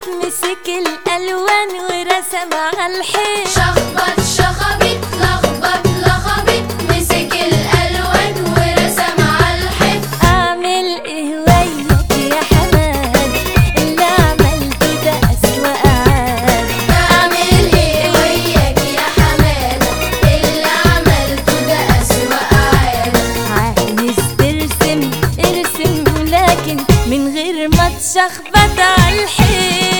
مسك الالوان ورسم على الحيط شخبط شخبط لخبط لخبط مسك الالوان ورسم على الحيط اعمل ايه وياك يا حماد اللي عملته ده اسوأ عاد اعمل ايه وياك يا حماده اللي عملته ده اسوأ عاده عايز ترسم ارسم لكن من غير ما تشخبط